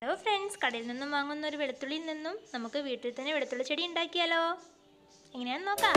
hello friends കടയിൽ നിന്നും വാങ്ങുന്ന ഒരു വെളുത്തുള്ളിയിൽ നിന്നും നമുക്ക് വീട്ടിൽ തന്നെ വെളുത്തുള്ളി ചെടി ഉണ്ടാക്കിയാലോ എങ്ങനെയാന്ന് നോക്കാം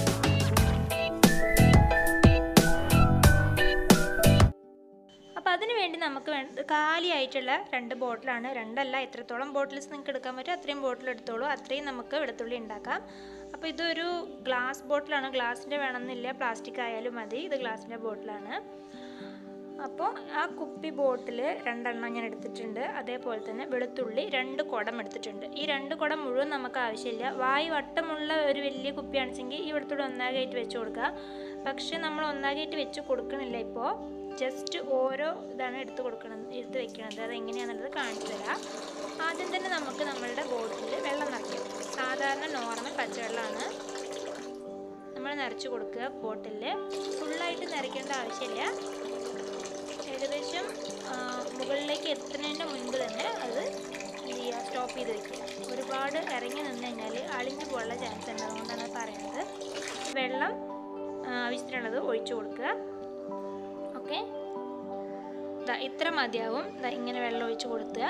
അപ്പോൾ അതിന് വേണ്ടി നമുക്ക് വേണ്ട കാലിയായിട്ടുള്ള രണ്ട് ബോട്ടിലാണ് രണ്ടല്ല എത്രത്തോളം ബോട്ടിൽസ് നിങ്ങൾക്ക് എടുക്കാൻ പറ്റും അത്രയും ബോട്ടിൽ എടുത്തോളൂ അത്രയും നമുക്ക് വെളുത്തുള്ളി ഉണ്ടാക്കാം അപ്പോൾ ഇതൊരു ഗ്ലാസ് ബോട്ടിലാണ് ഗ്ലാസിൻ്റെ വേണമെന്നില്ല പ്ലാസ്റ്റിക് ആയാലും മതി ഇത് ഗ്ലാസിൻ്റെ ബോട്ടിലാണ് അപ്പോൾ ആ കുപ്പി ബോട്ടിൽ രണ്ടെണ്ണം ഞാൻ എടുത്തിട്ടുണ്ട് അതേപോലെ തന്നെ വെളുത്തുള്ളി രണ്ട് കുടം എടുത്തിട്ടുണ്ട് ഈ രണ്ട് കുടം മുഴുവൻ നമുക്ക് ആവശ്യമില്ല വായു വട്ടമുള്ള ഒരു വലിയ കുപ്പിയാണെച്ചെങ്കിൽ ഈ വെളുത്തുള്ളി ഒന്നാകായിട്ട് വെച്ച് കൊടുക്കുക പക്ഷെ നമ്മൾ ഒന്നാകായിട്ട് വെച്ച് കൊടുക്കണില്ല ഇപ്പോൾ ജസ്റ്റ് ഓരോ ഇതാണ് എടുത്ത് കൊടുക്കണം എടുത്ത് വെക്കണത് അത് എങ്ങനെയാണെന്നുള്ളത് കാണിച്ചു തരാം ആദ്യം തന്നെ നമുക്ക് നമ്മളുടെ ബോട്ടിൽ വെള്ളം നിറയ്ക്കാം സാധാരണ നോർമൽ പച്ചവെള്ളമാണ് നമ്മൾ നിറച്ച് കൊടുക്കുക ബോട്ടിൽ ഫുള്ളായിട്ട് നിറയ്ക്കേണ്ട ആവശ്യമില്ല ഏകദേശം ആ, മുകളിലേക്ക് എത്തുന്നതിൻ്റെ മുൻപ് തന്നെ അത് എന്ത് ചെയ്യുക സ്റ്റോപ്പ് ചെയ്ത് വെക്കുക ഒരുപാട് ഇറങ്ങി നിന്ന് കഴിഞ്ഞാൽ അളിഞ്ഞു പോകാനുള്ള ചാൻസ് ഉണ്ട് അതുകൊണ്ടാണ് പറയുന്നത് വെള്ളം ആ, ആവശ്യത്തിനുള്ളത് ഒഴിച്ചു കൊടുക്കുക ഓക്കെ ദാ ഇത്ര മതിയാവും ദാ ഇങ്ങനെ വെള്ളം ഒഴിച്ച് കൊടുക്കുക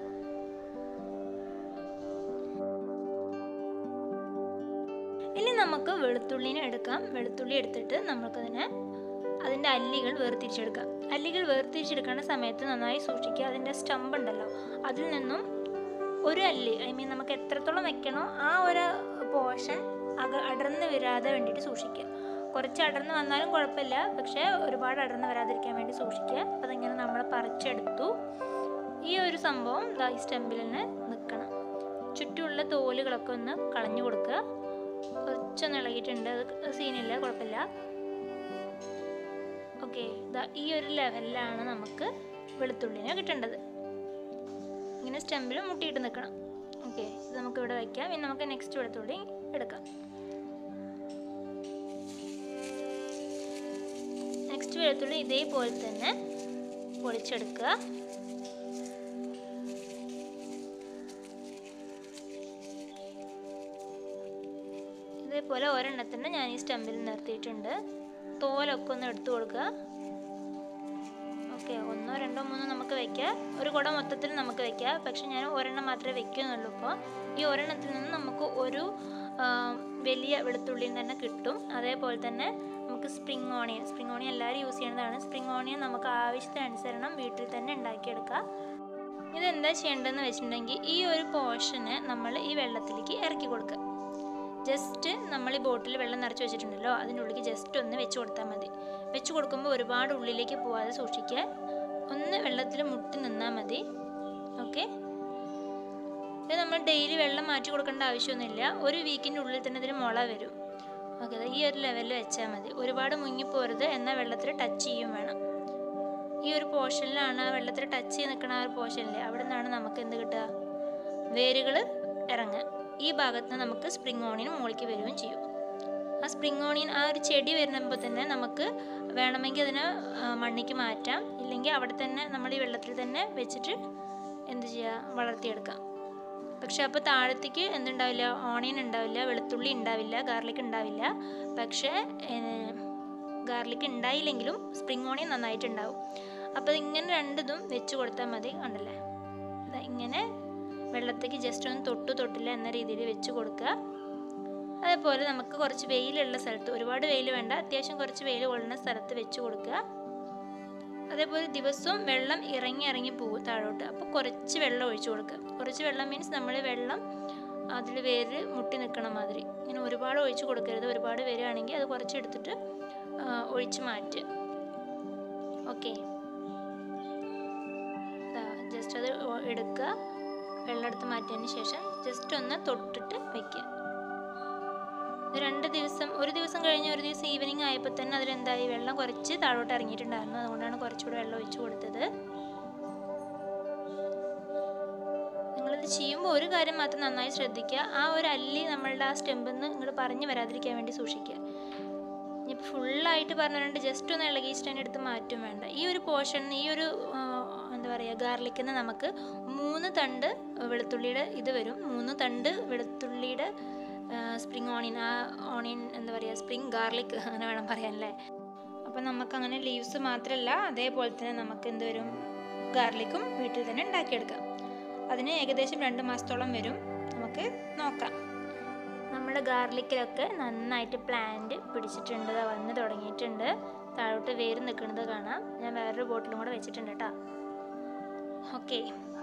ഇനി നമുക്ക് വെളുത്തുള്ളിനെ എടുക്കാം വെളുത്തുള്ളി എടുത്തിട്ട് നമുക്കതിനെ അതിൻ്റെ അല്ലികൾ വേർതിരിച്ചെടുക്കാം അല്ലികൾ വേർതിരിച്ചെടുക്കുന്ന സമയത്ത് നന്നായി സൂക്ഷിക്കുക അതിൻ്റെ സ്റ്റമ്പ് ഉണ്ടല്ലോ അതിൽ നിന്നും ഒരു അല്ലി ഐ മീൻ നമുക്ക് എത്രത്തോളം വെക്കണോ ആ ഒരു പോർഷൻ അക അടർന്ന് വരാതെ വേണ്ടിയിട്ട് സൂക്ഷിക്കുക കുറച്ച് അടർന്ന് വന്നാലും കുഴപ്പമില്ല പക്ഷേ ഒരുപാട് അടർന്ന് വരാതിരിക്കാൻ വേണ്ടി സൂക്ഷിക്കുക അപ്പോൾ അതിങ്ങനെ നമ്മൾ പറിച്ചെടുത്തു ഈ ഒരു സംഭവം ദാ ഈ സ്റ്റെമ്പിൽ തന്നെ നിൽക്കണം ചുറ്റുമുള്ള തോലുകളൊക്കെ ഒന്ന് കളഞ്ഞു കൊടുക്കുക കുറച്ചൊന്ന് ഇളകിയിട്ടുണ്ട് അത് സീനില്ല കുഴപ്പമില്ല ഓക്കെ ഈ ഒരു ലെവലിലാണ് നമുക്ക് വെളുത്തുള്ളിനെ കിട്ടേണ്ടത് ഇങ്ങനെ സ്റ്റെമ്പിൽ മുട്ടിയിട്ട് നിൽക്കണം ഓക്കെ ഇത് നമുക്ക് ഇവിടെ വയ്ക്കാം ഇനി നമുക്ക് നെക്സ്റ്റ് വെളുത്തുള്ളി എടുക്കാം നെക്സ്റ്റ് വെളുത്തുള്ളി ഇതേപോലെ തന്നെ പൊളിച്ചെടുക്കുക ഇതേപോലെ ഒരെണ്ണത്തിന് ഞാൻ ഈ സ്റ്റെമ്പിൽ നിർത്തിയിട്ടുണ്ട് തോലൊക്കെ ഒന്ന് എടുത്തു കൊടുക്കുക ഓക്കെ ഒന്നോ രണ്ടോ മൂന്നോ നമുക്ക് വെക്കാം ഒരു കുട മൊത്തത്തിൽ നമുക്ക് വെക്കാം പക്ഷെ ഞാൻ ഒരെണ്ണം മാത്രമേ വെക്കുന്നുള്ളൂ ഇപ്പോൾ ഈ ഒരെണ്ണത്തിൽ നിന്ന് നമുക്ക് ഒരു ആ, വലിയ വെളുത്തുള്ളിയിൽ തന്നെ കിട്ടും അതേപോലെ തന്നെ നമുക്ക് സ്പ്രിങ് ഓണിയൻ സ്പ്രിങ് ഓണിയൻ എല്ലാവരും യൂസ് ചെയ്യുന്നതാണ് സ്പ്രിങ് ഓണിയൻ നമുക്ക് ആവശ്യത്തിനനുസരണം വീട്ടിൽ തന്നെ ഉണ്ടാക്കിയെടുക്കാം ഇതെന്താ ചെയ്യേണ്ടതെന്ന് വെച്ചിട്ടുണ്ടെങ്കിൽ ഈ ഒരു പോർഷന് നമ്മൾ ഈ വെള്ളത്തിലേക്ക് ഇറക്കി കൊടുക്കുക ജസ്റ്റ് നമ്മൾ ഈ ബോട്ടിൽ വെള്ളം നിറച്ച് വെച്ചിട്ടുണ്ടല്ലോ അതിൻ്റെ ഉള്ളിലേക്ക് ജസ്റ്റ് ഒന്ന് വെച്ച് കൊടുത്താൽ മതി വെച്ച് കൊടുക്കുമ്പോൾ ഒരുപാട് ഉള്ളിലേക്ക് പോവാതെ സൂക്ഷിക്കുക ഒന്ന് വെള്ളത്തിൽ മുട്ടി നിന്നാൽ മതി ഓക്കെ ഇത് നമ്മൾ ഡെയിലി വെള്ളം മാറ്റി കൊടുക്കേണ്ട ആവശ്യമൊന്നുമില്ല ഒരു വീക്കിൻ്റെ ഉള്ളിൽ തന്നെ ഇതിന് മുള വരും ഓക്കെ ഈ ഒരു ലെവലിൽ വെച്ചാൽ മതി ഒരുപാട് മുങ്ങിപ്പോരുത് എന്നാൽ വെള്ളത്തിൽ ടച്ച് ചെയ്യും വേണം ഈ ഒരു പോർഷനിലാണ് ആ വെള്ളത്തിൽ ടച്ച് ചെയ്ത് നിൽക്കുന്ന ആ ഒരു പോർഷനില്ലേ അവിടെ നിന്നാണ് നമുക്ക് എന്ത് കിട്ടുക വേരുകൾ ഇറങ്ങുക ഈ ഭാഗത്ത് നിന്ന് നമുക്ക് സ്പ്രിങ് ഓണിയൻ മുകളിലേക്ക് വരികയും ചെയ്യും ആ സ്പ്രിങ് ഓണിയൻ ആ ഒരു ചെടി വരുമ്പോൾ തന്നെ നമുക്ക് വേണമെങ്കിൽ അതിനെ ആ, മണ്ണിക്ക് മാറ്റാം ഇല്ലെങ്കിൽ അവിടെ തന്നെ നമ്മൾ ഈ വെള്ളത്തിൽ തന്നെ വെച്ചിട്ട് എന്ത് ചെയ്യുക വളർത്തിയെടുക്കാം പക്ഷെ അപ്പോൾ താഴത്തേക്ക് എന്തുണ്ടാവില്ല ഓണിയൻ ഉണ്ടാവില്ല വെളുത്തുള്ളി ഉണ്ടാവില്ല ഗാർലിക് ഉണ്ടാവില്ല പക്ഷേ ഗാർലിക് ഉണ്ടായില്ലെങ്കിലും സ്പ്രിങ് ഓണിയൻ നന്നായിട്ടുണ്ടാവും അപ്പോൾ ഇങ്ങനെ രണ്ടിതും വെച്ച് കൊടുത്താൽ മതി കണ്ടല്ലേ ദാ ഇങ്ങനെ വെള്ളത്തേക്ക് ജസ്റ്റ് ഒന്ന് തൊട്ടു തൊട്ടില്ല എന്ന രീതിയിൽ വെച്ച് കൊടുക്കുക അതേപോലെ നമുക്ക് കുറച്ച് വെയിലുള്ള സ്ഥലത്ത് ഒരുപാട് വെയിൽ വേണ്ട അത്യാവശ്യം കുറച്ച് വെയിൽ കൊള്ളുന്ന സ്ഥലത്ത് വെച്ച് കൊടുക്കുക അതേപോലെ ദിവസവും വെള്ളം ഇറങ്ങി ഇറങ്ങി പോകും താഴോട്ട് അപ്പോൾ കുറച്ച് വെള്ളം ഒഴിച്ചു കൊടുക്കുക കുറച്ച് വെള്ളം മീൻസ് നമ്മൾ വെള്ളം അതിൽ വേര് മുട്ടി നിൽക്കണ മാതിരി ഇങ്ങനെ ഒരുപാട് ഒഴിച്ചു കൊടുക്കരുത് ഒരുപാട് വരികയാണെങ്കിൽ അത് കുറച്ച് എടുത്തിട്ട് ആ, ഒഴിച്ച് മാറ്റുക ഓക്കെ ജസ്റ്റ് അത് ഒ- എടുക്കുക വെള്ളം എടുത്ത് മാറ്റിയതിന് ശേഷം ജസ്റ്റ് ഒന്ന് തൊട്ടിട്ട് വെക്കുക ഇത് രണ്ട് ദിവസം ഒരു ദിവസം കഴിഞ്ഞ് ഒരു ദിവസം ഈവനിങ് ആയപ്പോൾ തന്നെ അതിലെന്തായി വെള്ളം കുറച്ച് താഴോട്ട് ഇറങ്ങിയിട്ടുണ്ടായിരുന്നു അതുകൊണ്ടാണ് കുറച്ചുകൂടെ വെള്ളം ഒഴിച്ചു കൊടുത്തത് നിങ്ങളിത് ചെയ്യുമ്പോൾ ഒരു കാര്യം മാത്രം നന്നായി ശ്രദ്ധിക്കുക ആ ഒരു അല്ലി നമ്മളുടെ ആ സ്റ്റെമ്പിൽ നിന്ന് ഇങ്ങോട്ട് പറഞ്ഞു വരാതിരിക്കാൻ വേണ്ടി സൂക്ഷിക്കുക ഇനിയിപ്പോൾ ഫുള്ളായിട്ട് പറഞ്ഞിട്ടുണ്ട് ജസ്റ്റ് ഒന്ന് ഇളകിയിട്ട് തന്നെ എടുത്ത് മാറ്റും വേണ്ട ഈ ഒരു പോർഷൻ ഈ ഒരു ആ, എന്താ പറയുക ഗാർലിക്കിൽ നിന്ന് നമുക്ക് മൂന്ന് തണ്ട് വെളുത്തുള്ളിയുടെ ഇത് വരും മൂന്ന് തണ്ട് വെളുത്തുള്ളിയുടെ സ്പ്രിങ് ഓണിയൻ ആ ഓണിയൻ എന്താ പറയുക സ്പ്രിങ് ഗാർലിക് അങ്ങനെ വേണം പറയാനല്ലേ അപ്പോൾ നമുക്കങ്ങനെ ലീവ്സ് മാത്രമല്ല അതേപോലെ തന്നെ നമുക്ക് എന്ത് വരും ഗാർലിക്കും വീട്ടിൽ തന്നെ ഉണ്ടാക്കിയെടുക്കാം അതിന് ഏകദേശം രണ്ട് മാസത്തോളം വരും നമുക്ക് നോക്കാം നമ്മുടെ ഗാർലിക്കിലൊക്കെ നന്നായിട്ട് പ്ലാന്റ് പിടിച്ചിട്ടുണ്ട് ദാ വന്ന് തുടങ്ങിയിട്ടുണ്ട് താഴോട്ട് വേര് നിൽക്കുന്നത് കാണാം ഞാൻ വേറൊരു ബോട്ടിലും കൂടെ വെച്ചിട്ടുണ്ട് കേട്ടോ ഓക്കെ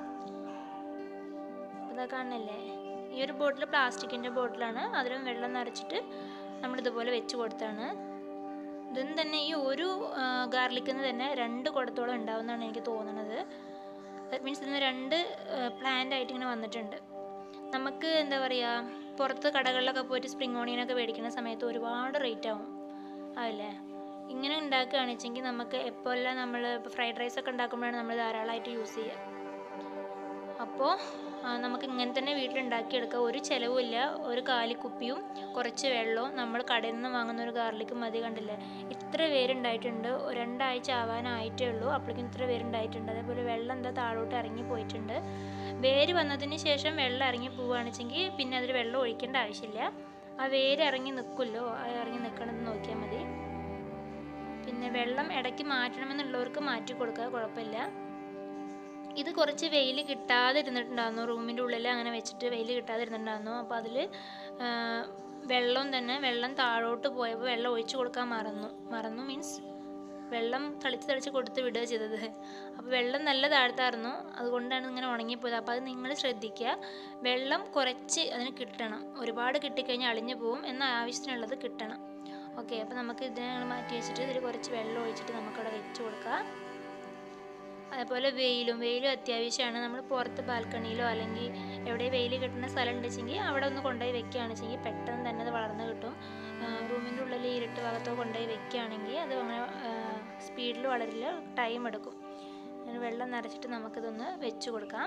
ഇതാ കാണുന്നില്ലേ ഈ ഒരു ബോട്ടിൽ പ്ലാസ്റ്റിക്കിൻ്റെ ബോട്ടിലാണ് അതിലും വെള്ളം നിറച്ചിട്ട് നമ്മൾ ഇതുപോലെ വെച്ച് കൊടുത്താണ് ഇതും തന്നെ ഈ ഒരു ഗാർലിക്കിൽ നിന്ന് തന്നെ രണ്ട് കുടത്തോളം ഉണ്ടാവുമെന്നാണ് എനിക്ക് തോന്നുന്നത് ദാറ്റ് മീൻസ് ഇതിന് രണ്ട് പ്ലാന്റ് ആയിട്ട് ഇങ്ങനെ വന്നിട്ടുണ്ട് നമുക്ക് എന്താ പറയുക പുറത്ത് കടകളിലൊക്കെ പോയിട്ട് സ്പ്രിംഗ് ഓണിയനൊക്കെ മേടിക്കുന്ന സമയത്ത് ഒരുപാട് റേറ്റ് ആവും അതല്ലേ ഇങ്ങനെ ഉണ്ടാക്കുകയാണെന്ന് വെച്ചെങ്കിൽ നമുക്ക് എപ്പോഴെല്ലാം നമ്മൾ ഇപ്പോൾ ഫ്രൈഡ് റൈസ് ഒക്കെ ഉണ്ടാക്കുമ്പോഴാണ് നമ്മൾ ധാരാളമായിട്ട് യൂസ് ചെയ്യുക അപ്പോൾ നമുക്ക് ഇങ്ങനെ തന്നെ വീട്ടിലുണ്ടാക്കിയെടുക്കാം ഒരു ചിലവുമില്ല ഒരു കാലിക്കുപ്പിയും കുറച്ച് വെള്ളവും നമ്മൾ കടയിൽ നിന്ന് വാങ്ങുന്ന ഒരു ഗാർലിക്ക് മതി കണ്ടില്ലേ ഇത്ര പേരുണ്ടായിട്ടുണ്ട് രണ്ടാഴ്ച ആവാനായിട്ടേ ഉള്ളൂ അപ്പോഴേക്കും ഇത്ര പേരുണ്ടായിട്ടുണ്ട് അതേപോലെ വെള്ളം എന്താ താഴോട്ട് ഇറങ്ങി പോയിട്ടുണ്ട് വേര് വന്നതിന് ശേഷം വെള്ളം ഇറങ്ങി പോവുകയാണെച്ചെങ്കിൽ പിന്നെ അതിൽ വെള്ളം ഒഴിക്കേണ്ട ആവശ്യമില്ല ആ വേര് ഇറങ്ങി നിൽക്കുമല്ലോ ആ ഇറങ്ങി നിൽക്കണമെന്ന് നോക്കിയാൽ മതി പിന്നെ വെള്ളം ഇടയ്ക്ക് മാറ്റണമെന്നുള്ളവർക്ക് മാറ്റി കൊടുക്കുക കുഴപ്പമില്ല ഇത് കുറച്ച് വെയിൽ കിട്ടാതെ ഇരുന്നിട്ടുണ്ടായിരുന്നു റൂമിൻ്റെ ഉള്ളിൽ അങ്ങനെ വെച്ചിട്ട് വെയിൽ കിട്ടാതെ ഇരുന്നിട്ടുണ്ടായിരുന്നു അപ്പോൾ അതിൽ വെള്ളം തന്നെ വെള്ളം താഴോട്ട് പോയപ്പോൾ വെള്ളം ഒഴിച്ചു കൊടുക്കാൻ മറന്നു മറന്നു മീൻസ് വെള്ളം തളിച്ച് തളിച്ച് കൊടുത്ത് വിടുക ചെയ്തത് അപ്പോൾ വെള്ളം നല്ല താഴ്ത്തായിരുന്നു അതുകൊണ്ടാണ് ഇങ്ങനെ ഉണങ്ങിപ്പോയത് അപ്പോൾ അത് നിങ്ങൾ ശ്രദ്ധിക്കുക വെള്ളം കുറച്ച് അതിന് കിട്ടണം ഒരുപാട് കിട്ടിക്കഴിഞ്ഞാൽ അളിഞ്ഞു പോവും എന്നാൽ ആവശ്യത്തിനുള്ളത് കിട്ടണം ഓക്കെ അപ്പോൾ നമുക്ക് ഇതിനെ ഞങ്ങൾ മാറ്റി വെച്ചിട്ട് ഇതിൽ കുറച്ച് വെള്ളം ഒഴിച്ചിട്ട് നമുക്കവിടെ വെച്ച് കൊടുക്കാം അതേപോലെ വെയിലും വെയിലും അത്യാവശ്യമാണ് നമ്മൾ പുറത്ത് ബാൽക്കണിയിലോ അല്ലെങ്കിൽ എവിടെ വെയിൽ കിട്ടുന്ന സ്ഥലം ഉണ്ടെച്ചെങ്കിൽ അവിടെ ഒന്ന് കൊണ്ടുപോയി വെക്കുകയാണെന്ന് വെച്ചെങ്കിൽ പെട്ടെന്ന് തന്നെ അത് വളർന്ന് കിട്ടും റൂമിൻ്റെ ഉള്ളിൽ ഇരുട്ട് ഭാഗത്തോ കൊണ്ടുപോയി വെക്കുകയാണെങ്കിൽ അത് അങ്ങനെ സ്പീഡിൽ വളരില്ല ടൈം എടുക്കും അങ്ങനെ വെള്ളം നിറച്ചിട്ട് നമുക്കിതൊന്ന് വെച്ച് കൊടുക്കാം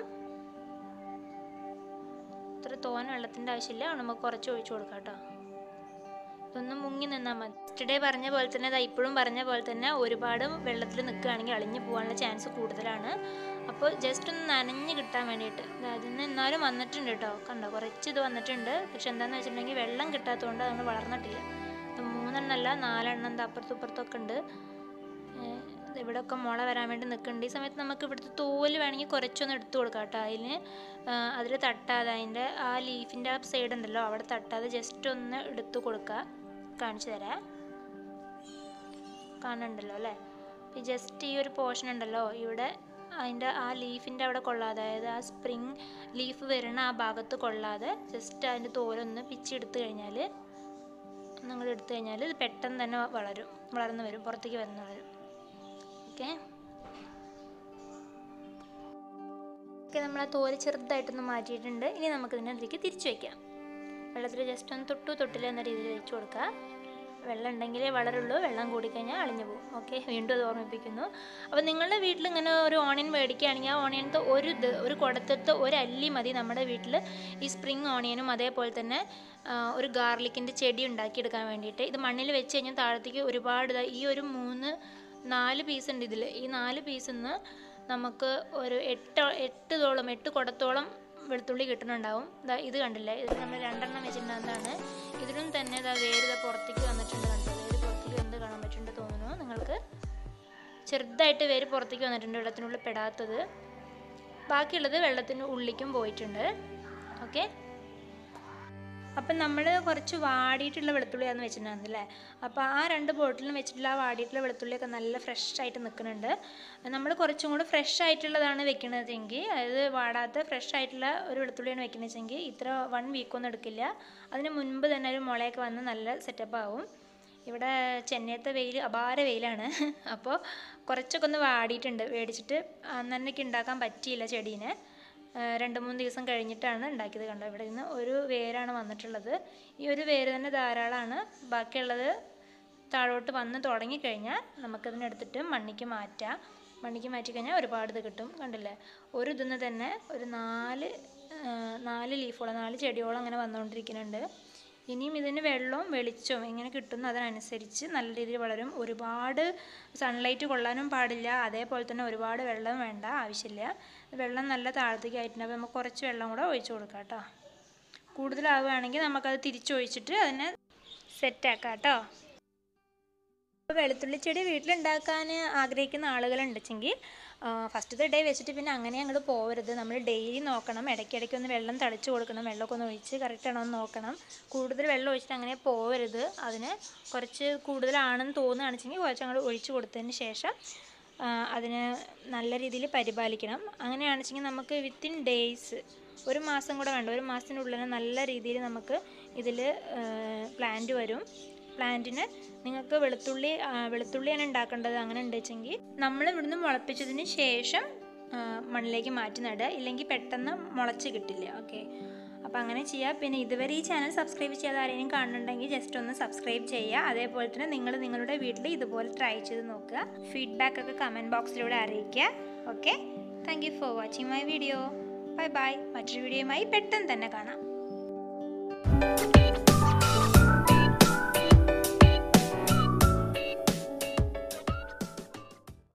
ഇത്ര തോൻ വെള്ളത്തിൻ്റെ ആവശ്യമില്ല നമുക്ക് കുറച്ച് ഒഴിച്ചു കൊടുക്കാം കേട്ടോ ഇതൊന്ന് മുങ്ങി നിന്നാൽ മതി യെസ്റ്റർഡേ പറഞ്ഞ പോലെ തന്നെ ഇതാ ഇപ്പോഴും പറഞ്ഞ പോലെ തന്നെ ഒരുപാട് വെള്ളത്തിൽ നിൽക്കുകയാണെങ്കിൽ അളിഞ്ഞു പോകാനുള്ള ചാൻസ് കൂടുതലാണ് അപ്പോൾ ജസ്റ്റ് ഒന്ന് നനഞ്ഞ് കിട്ടാൻ വേണ്ടിയിട്ട് അതിന് എന്നാലും വന്നിട്ടുണ്ട് കേട്ടോ കണ്ടോ കുറച്ച് ഇത് വന്നിട്ടുണ്ട് പക്ഷെ എന്താണെന്ന് വെച്ചിട്ടുണ്ടെങ്കിൽ വെള്ളം കിട്ടാത്തതുകൊണ്ട് അതൊന്നും വളർന്നിട്ടില്ല ഇത് മൂന്നെണ്ണമല്ല നാലെണ്ണം എന്താ അപ്പുറത്തും ഇപ്പുറത്തൊക്കെ ഉണ്ട് ഇവിടെ ഒക്കെ മുള വരാൻ വേണ്ടി നിൽക്കുന്നുണ്ട് ഈ സമയത്ത് നമുക്ക് ഇവിടുത്തെ തോല് വേണമെങ്കിൽ കുറച്ചൊന്ന് എടുത്തു കൊടുക്കാം കേട്ടോ അതിന് അതിൽ തട്ടാതെ അതിൻ്റെ ആ ലീഫിൻ്റെ ആ സൈഡ് ഉണ്ടല്ലോ അവിടെ തട്ടാതെ ജസ്റ്റ് ഒന്ന് എടുത്തു കൊടുക്കുക കാണിച്ചു തരാം കാണുന്നുണ്ടല്ലോ അല്ലേ ഈ ജസ്റ്റ് ഈ ഒരു പോർഷൻ ഉണ്ടല്ലോ ഇവിടെ അതിൻ്റെ ആ ലീഫിൻ്റെ അവിടെ കൊള്ളാതെ അതായത് ആ സ്പ്രിങ് ലീഫ് വരുന്ന ആ ഭാഗത്ത് കൊള്ളാതെ ജസ്റ്റ് അതിൻ്റെ തോലൊന്ന് പിച്ചെടുത്ത് കഴിഞ്ഞാൽ നിങ്ങൾ എടുത്തു കഴിഞ്ഞാൽ ഇത് പെട്ടെന്ന് തന്നെ വളരും വളർന്നു വരും പുറത്തേക്ക് വന്ന് വരും ഓക്കെ ഓക്കെ നമ്മൾ ആ തോല് ചെറുതായിട്ടൊന്ന് മാറ്റിയിട്ടുണ്ട് ഇനി നമുക്കിതിനെ അതിലേക്ക് തിരിച്ചു വയ്ക്കാം വെള്ളത്തിൽ ജസ്റ്റ് ഒന്ന് തൊട്ടു തൊട്ടില്ല എന്ന രീതിയിൽ വെച്ച് കൊടുക്കുക വെള്ളം ഉണ്ടെങ്കിലേ വളരുള്ളൂ വെള്ളം കൂടിക്കഴിഞ്ഞാൽ അളിഞ്ഞു പോകും ഓക്കെ വീണ്ടും അത് ഓർമ്മിപ്പിക്കുന്നു അപ്പോൾ നിങ്ങളുടെ വീട്ടിൽ ഇങ്ങനെ ഒരു ഓണിയൻ മേടിക്കുകയാണെങ്കിൽ ആ ഓണിയനത്തെ ഒരു ഇത് ഒരു കുടത്തത്തെ ഒരു അല്ലി മതി നമ്മുടെ വീട്ടിൽ ഈ സ്പ്രിങ് ഓണിയനും അതേപോലെ തന്നെ ഒരു ഗാർലിക്കിൻ്റെ ചെടി ഉണ്ടാക്കിയെടുക്കാൻ വേണ്ടിയിട്ട് ഇത് മണ്ണിൽ വെച്ച് കഴിഞ്ഞാൽ താഴത്തേക്ക് ഒരുപാട് ഈ ഒരു മൂന്ന് നാല് പീസ് ഉണ്ട് ഇതിൽ ഈ നാല് പീസിൽ നിന്ന് നമുക്ക് ഒരു എട്ട് എട്ടോളം എട്ട് കുടത്തോളം വെളുത്തുള്ളി കിട്ടുന്നുണ്ടാവും ഇതാ ഇത് കണ്ടില്ലേ ഇത് നമ്മൾ രണ്ടെണ്ണം വെച്ചിട്ടുണ്ടാകുന്നതാണ് ഇതിലും തന്നെ ഇതാ വേര് ഇതാ പുറത്തേക്ക് വന്നിട്ടുണ്ട് കണ്ടോ വേര് പുറത്തേക്ക് വന്ന് കാണാൻ പറ്റുന്നുണ്ട് തോന്നുന്നു നിങ്ങൾക്ക് ചെറുതായിട്ട് വേര് പുറത്തേക്ക് വന്നിട്ടുണ്ട് വെള്ളത്തിനുള്ളിൽ പെടാത്തത് ബാക്കിയുള്ളത് വെള്ളത്തിൻ്റെ ഉള്ളിലേക്കും പോയിട്ടുണ്ട് ഓക്കെ അപ്പം നമ്മൾ കുറച്ച് വാടിയിട്ടുള്ള വെളുത്തുള്ളിയാന്ന് വെച്ചിട്ടുണ്ടായിരുന്നു അല്ലേ അപ്പോൾ ആ രണ്ട് ബോട്ടിലും വെച്ചിട്ടുള്ള ആ വാടിയിട്ടുള്ള വെളുത്തുള്ളിയൊക്കെ നല്ല ഫ്രഷ് ആയിട്ട് നിൽക്കുന്നുണ്ട് നമ്മൾ കുറച്ചും കൂടി ഫ്രഷ് ആയിട്ടുള്ളതാണ് വെക്കണതെങ്കിൽ അതായത് വാടാത്ത ഫ്രഷ് ആയിട്ടുള്ള ഒരു വെളുത്തുള്ളിയാണ് വെക്കുന്നതെങ്കിൽ ഇത്ര വൺ വീക്കൊന്നും എടുക്കില്ല അതിന് മുൻപ് തന്നെ ഒരു മുളയൊക്കെ വന്ന് നല്ല സെറ്റപ്പ് ആവും ഇവിടെ ചെന്നൈത്തെ വെയിൽ അപാര വെയിലാണ് അപ്പോൾ കുറച്ചൊക്കെ ഒന്ന് വാടിയിട്ടുണ്ട് മേടിച്ചിട്ട് അന്ന് തന്നെയൊക്കെ ഉണ്ടാക്കാൻ പറ്റിയില്ല ചെടീനെ രണ്ട് മൂന്ന് ദിവസം കഴിഞ്ഞിട്ടാണ് ഉണ്ടാക്കിയത് കണ്ടോ ഇവിടെ നിന്ന് ഒരു വേരാണ് വന്നിട്ടുള്ളത് ഈ ഒരു വേര് തന്നെ ധാരാളമാണ് ബാക്കിയുള്ളത് താഴോട്ട് വന്ന് തുടങ്ങിക്കഴിഞ്ഞാൽ നമുക്കതിനെടുത്തിട്ട് മണ്ണിക്ക് മാറ്റാം മണ്ണിക്ക് മാറ്റി കഴിഞ്ഞാൽ ഒരുപാട് ഇത് കിട്ടും കണ്ടില്ലേ ഒരു ഇതിന്ന് തന്നെ ഒരു നാല് നാല് ലീഫോളം നാല് ചെടിയോളം അങ്ങനെ വന്നുകൊണ്ടിരിക്കുന്നുണ്ട് ഇനിയും ഇതിന് വെള്ളവും വെളിച്ചവും എങ്ങനെ കിട്ടുന്നു അതിനനുസരിച്ച് നല്ല രീതിയിൽ വളരും ഒരുപാട് സൺലൈറ്റ് കൊള്ളാനും പാടില്ല അതേപോലെ തന്നെ ഒരുപാട് വെള്ളം വേണ്ട ആവശ്യമില്ല വെള്ളം നല്ല താഴത്തേക്ക് ആയിട്ടുണ്ട് അപ്പോൾ നമുക്ക് കുറച്ച് വെള്ളം കൂടെ ഒഴിച്ചു കൊടുക്കാം കേട്ടോ കൂടുതലാവുകയാണെങ്കിൽ നമുക്കത് തിരിച്ചൊഴിച്ചിട്ട് അതിനെ സെറ്റാക്കാം കേട്ടോ ഇപ്പോൾ വെളുത്തുള്ളി ചെടി വീട്ടിലുണ്ടാക്കാൻ ആഗ്രഹിക്കുന്ന ആളുകളുണ്ടെങ്കിൽ ഫസ്റ്റത്തെ ഡേ വെച്ചിട്ട് പിന്നെ അങ്ങനെ അങ്ങോട്ട് പോകരുത് നമ്മൾ ഡെയിലി നോക്കണം ഇടയ്ക്കിടയ്ക്ക് ഒന്ന് വെള്ളം തളിച്ച് കൊടുക്കണം വെള്ളമൊക്കെ ഒന്ന് ഒഴിച്ച് കറക്റ്റ് ആണോ എന്ന് നോക്കണം കൂടുതൽ വെള്ളം ഒഴിച്ചിട്ട് അങ്ങനെ പോകരുത് അതിന് കുറച്ച് കൂടുതലാണെന്ന് തോന്നുകയാണെന്നുവെച്ചെങ്കിൽ കുറച്ച് അങ്ങോട്ട് ഒഴിച്ച് കൊടുത്തതിന് ശേഷം ആ, അതിനെ നല്ല രീതിയിൽ പരിപാലിക്കണം അങ്ങനെയാണെന്നുവെച്ചെങ്കിൽ നമുക്ക് വിത്തിൻ ഡേയ്സ് ഒരു മാസം കൂടെ വേണ്ട ഒരു മാസത്തിനുള്ളിൽ തന്നെ നല്ല രീതിയിൽ നമുക്ക് ഇതിൽ പ്ലാന്റ് വരും പ്ലാന്റിന് നിങ്ങൾക്ക് വെളുത്തുള്ളി ആ, വെളുത്തുള്ളിയാണ് ഉണ്ടാക്കേണ്ടത് അങ്ങനെ ഉണ്ടെച്ചെങ്കിൽ നമ്മൾ ഇവിടുന്ന് മുളപ്പിച്ചതിന് ശേഷം ആ, മണ്ണിലേക്ക് മാറ്റി നടുക ഇല്ലെങ്കിൽ പെട്ടെന്ന് മുളച്ച് കിട്ടില്ല ഓക്കെ അപ്പോൾ അങ്ങനെ ചെയ്യുക പിന്നെ ഇതുവരെ ഈ ചാനൽ സബ്സ്ക്രൈബ് ചെയ്യാതെ ആരെങ്കിലും കാണുന്നുണ്ടെങ്കിൽ ജസ്റ്റ് ഒന്ന് സബ്സ്ക്രൈബ് ചെയ്യുക അതേപോലെ തന്നെ നിങ്ങൾ നിങ്ങളുടെ വീട്ടിൽ ഇതുപോലെ ട്രൈ ചെയ്ത് നോക്കുക ഫീഡ്ബാക്ക് ഒക്കെ കമൻറ്റ് ബോക്സിലൂടെ അറിയിക്കുക okay thank you for watching my video bye bye മറ്റൊരു വീഡിയോയുമായി പെട്ടെന്ന് തന്നെ കാണാം